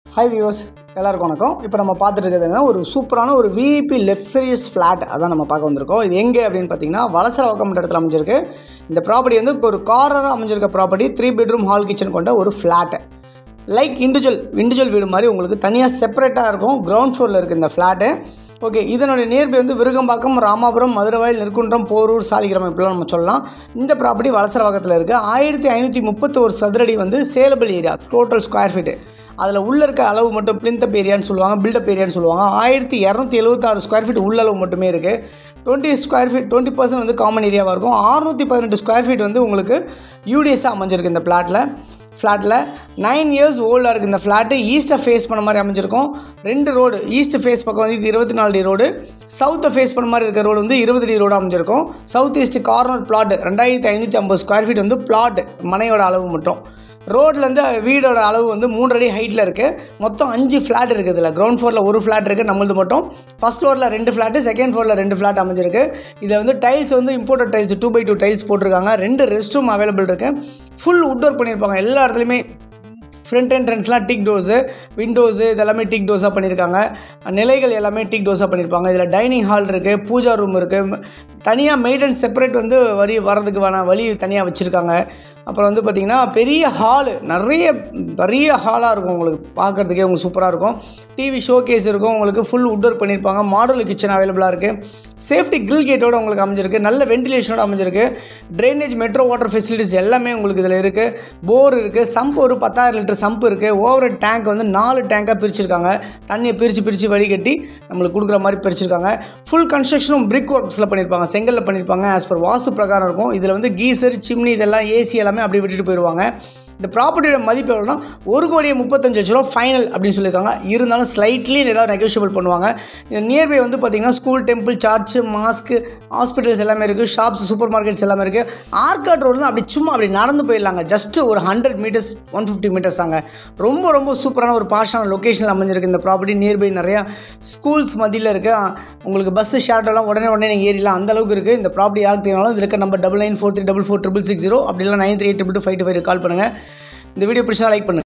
hi viewers எல்லாருக்கும் வணக்கம் இப்போ நம்ம பார்த்துட்டு இருக்கிறது என்ன ஒரு சூப்பரான ஒரு விஐபி லக்ஸரியஸ் ஃப்ளாட் அதான் நம்ம பார்க்க வந்திருக்கோம் இது எங்கே அப்படின்னு பார்த்தீங்கன்னா வலசரவாக்கம் இடத்துல அமைஞ்சிருக்கு இந்த ப்ராப்பர்ட்டி வந்து ஒரு கார்னராக அமைஞ்சிருக்க property three bedroom hall kitchen கொண்ட ஒரு ஃப்ளாட்டு லைக் இண்டிவிஜுவல் இண்டிவிஜுவல் வீடு மாதிரி உங்களுக்கு தனியாக செப்பரேட்டாக இருக்கும் கிரவுண்ட் ஃப்ளோரில் இருக்குது இந்த ஃப்ளாட்டு ஓகே இதனுடைய நியர்பை வந்து விருகம்பாக்கம் ராமாபுரம் மதுரவாயில் நெற்குன்றம் போரூர் சாலிகிராமம் இப்படிலாம் நம்ம சொல்லலாம் இந்த ப்ராப்பர்ட்டி வலசரவாக்கத்தில் இருக்குது ஆயிரத்தி ஐநூற்றி முப்பத்தோரு சதுரடி வந்து saleable area total square feet அதில் உள்ளே இருக்க அளவு மட்டும் பிளிந்தப் ஏரியான்னு சொல்லுவாங்க பில்டப் ஏரியான்னு சொல்லுவாங்க ஆயிரத்தி இரநூத்தி எழுபத்தாறு ஸ்கொயர் ஃபீட் உள்ளளவு மட்டுமே இருக்குது twenty square feet twenty percent வந்து காமன் ஏரியாவாக இருக்கும் அறுநூற்றி பதினெட்டு ஸ்கொயர் ஃபீட் வந்து உங்களுக்கு யூடிஎஸ்ஸாக அமைஞ்சிருக்கு இந்த ஃப்ளாட்டில் ஃப்ளாட்டில் நைன் இயர்ஸ் ஓல்டாக இருக்குது இந்த ஃப்ளாட்டு ஈஸ்ட்டை ஃபேஸ் பண்ண மாதிரி அமைஞ்சிருக்கும் ரெண்டு ரோடு ஈஸ்ட் ஃபேஸ் பக்கம் வந்து இது இருபத்தி நாலு டி ரோடு சவுத்தை ஃபேஸ் பண்ண மாதிரி இருக்க ரோடு வந்து இருபது டி ரோடு அமைஞ்சிருக்கும் சவுத் ஈஸ்ட் கார்னர் பிளாட் ரெண்டாயிரத்தி ஐநூற்றி ஐம்பது ஸ்கொயர் ஃபீட் வந்து பிளாட் மனையோட அளவு மட்டும் ரோட்லேருந்து வீடோட அளவு வந்து மூன்று அடி ஹைட்டில் இருக்குது மொத்தம் அஞ்சு ஃப்ளாட் இருக்குது இதில் கிரவுண்ட் ஃப்ளோரில் ஒரு ஃப்ளாட் இருக்குது நம்மளது மட்டும் ஃபஸ்ட் ஃப்ளோரில் ரெண்டு ஃப்ளாட்டு செகண்ட் ஃப்ளோரில் ரெண்டு ஃப்ளாட் அமைஞ்சிருக்கு இதில் வந்து டைல்ஸ் வந்து imported tiles two by two tiles போட்டிருக்காங்க ரெண்டு ரெஸ்ட் ரூம் அவைலபிள் இருக்குது ஃபுல் உட் ஒர்க் பண்ணியிருப்பாங்க எல்லா இடத்துலையுமே ஃப்ரண்ட் என்ட்ரன்ஸ்லாம் டிக் டோஸு விண்டோஸு இதெல்லாமே டிக் டோஸாக பண்ணியிருக்காங்க நிலைகள் எல்லாமே டிக் டோஸாக பண்ணியிருப்பாங்க இதில் டைனிங் ஹால் இருக்குது பூஜா ரூம் இருக்குது தனியாக மெய்டன் செப்பரேட் வந்து வரி வரதுக்கு வேணாம் வழி தனியாக வச்சுருக்காங்க அப்புறம் வந்து பார்த்திங்கன்னா பெரிய ஹாலு நிறைய பெரிய ஹாலாக இருக்கும் உங்களுக்கு பார்க்குறதுக்கே உங்களுக்கு சூப்பராக இருக்கும் டிவி ஷோ கேஸ் இருக்கும் உங்களுக்கு ஃபுல் உட் ஒர்க் பண்ணியிருப்பாங்க மாடல் கிச்சன் அவைலபிளாக இருக்குது சேஃப்டி கில் கேட்டோட உங்களுக்கு அமைஞ்சிருக்கு நல்ல வென்டிலேஷனோட அமைஞ்சிருக்கு ட்ரைனேஜ் மெட்ரோ வாட்டர் ஃபெசிலிட்டிஸ் எல்லாமே உங்களுக்கு இதில் இருக்குது போர் இருக்குது சம்ப் ஒரு பத்தாயிரம் லிட்டர் சம்ப் இருக்குது ஓவர் டேங்க் வந்து நாலு டேங்காக பிரிச்சிருக்காங்க தண்ணியை பிரித்து பிரித்து வடிகட்டி நம்மளுக்கு கொடுக்குற மாதிரி பிரிச்சிருக்காங்க ஃபுல் கன்ஸ்ட்ரக்ஷனும் பிரிக் ஒர்க்ஸில் பண்ணியிருப்பாங்க செங்கல்ல பண்ணியிருப்பாங்க ஆஸ் பர் வாஸ்து பிரகாரம் இருக்கும் இதில் வந்து கீசர் சிம்னி இதெல்லாம் ஏசி எல்லாமே அப்படியே விட்டுட்டு போயிடுவாங்க இந்த ப்ராப்பர்ட்டியோட மதிப்பு எவ்வளோனா ஒரு கோடியே முப்பத்தஞ்சு லட்ச ரூபா ஃபைனல் அப்படின்னு சொல்லியிருக்காங்க இருந்தாலும் ஸ்லைட்லி ஏதாவது நெகோஷியபிள் பண்ணுவாங்க இந்த நியர்பை வந்து பார்த்திங்கன்னா school temple church mosque hospitals எல்லாமே இருக்குது ஷாப்ஸ் சூப்பர் மார்க்கெட்ஸ் எல்லாமே இருக்குது ஆர்காட் ரோடு அப்படி சும்மா அப்படி நடந்து போயிடலாங்க ஜஸ்ட்டு ஒரு hundred metres one fifty metres தாங்க ரொம்ப ரொம்ப சூப்பரான ஒரு பாஷான லொக்கேஷனில் அமைஞ்சிருக்கு இந்த ப்ராப்பர்ட்டி நியர்பை நிறையா ஸ்கூல்ஸ் மத்தியில் இருக்குது உங்களுக்கு பஸ்ஸு ஷேர்ட்டெல்லாம் உடனே உடனே நீங்கள் ஏறிடலாம் அந்த அளவுக்கு இருக்குது இந்த ப்ராப்பர்ட்டி யாருக்கு தெரியாலும் இதில் இருக்க number double nine four three double four triple six zero அப்படி இல்லை nine three eight double two five two five call பண்ணுங்கள் இந்த வீடியோ பிடிச்சா லைக் பண்ணுங்கள்